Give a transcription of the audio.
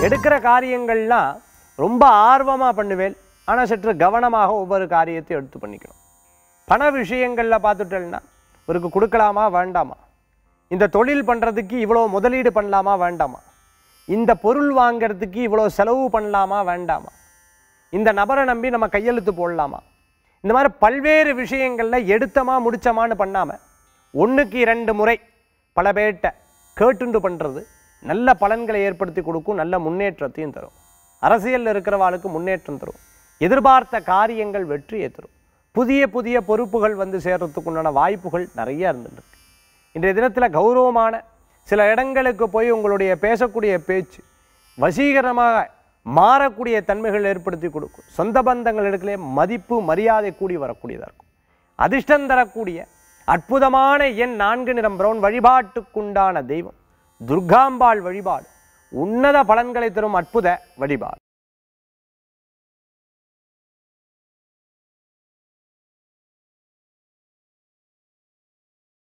எடுக்கிற காரியங்கள்லாம் ரொம்ப ஆர்வமாக பண்ணுவேன் ஆனால் சற்று கவனமாக ஒவ்வொரு காரியத்தை எடுத்து பண்ணிக்கணும் பண விஷயங்களில் பார்த்துட்டேன்னா இவருக்கு கொடுக்கலாமா வேண்டாமா இந்த தொழில் பண்ணுறதுக்கு இவ்வளோ முதலீடு பண்ணலாமா வேண்டாமா இந்த பொருள் வாங்குறதுக்கு இவ்வளோ செலவு பண்ணலாமா வேண்டாமா இந்த நபரை நம்பி நம்ம கையெழுத்து போடலாமா இந்த மாதிரி பல்வேறு விஷயங்களில் எடுத்தமா முடிச்சமான்னு பண்ணாமல் ஒன்றுக்கு இரண்டு முறை பல பேர்கிட்ட கேட்டுண்டு பண்ணுறது நல்ல பலன்களை ஏற்படுத்தி கொடுக்கும் நல்ல முன்னேற்றத்தையும் தரும் அரசியலில் இருக்கிறவாளுக்கு முன்னேற்றம் தரும் எதிர்பார்த்த காரியங்கள் வெற்றியை தரும் புதிய புதிய பொறுப்புகள் வந்து சேர்றதுக்கு உண்டான வாய்ப்புகள் நிறைய இருந்துருக்கு இன்றைய தினத்தில் கௌரவமான சில இடங்களுக்கு போய் உங்களுடைய பேசக்கூடிய பேச்சு வசீகரமாக மாறக்கூடிய தன்மைகள் ஏற்படுத்தி கொடுக்கும் சொந்த பந்தங்கள் இடத்திலே மதிப்பு மரியாதை கூடி வரக்கூடியதாக இருக்கும் அதிர்ஷ்டம் தரக்கூடிய அற்புதமான எண் நான்கு நிறம் பிரவுன் வழிபாட்டுக்குண்டான தெய்வம் துர்காம்பாள் வழிபாடு உன்னத பலன்களை தரும் அற்புத வழிபாடு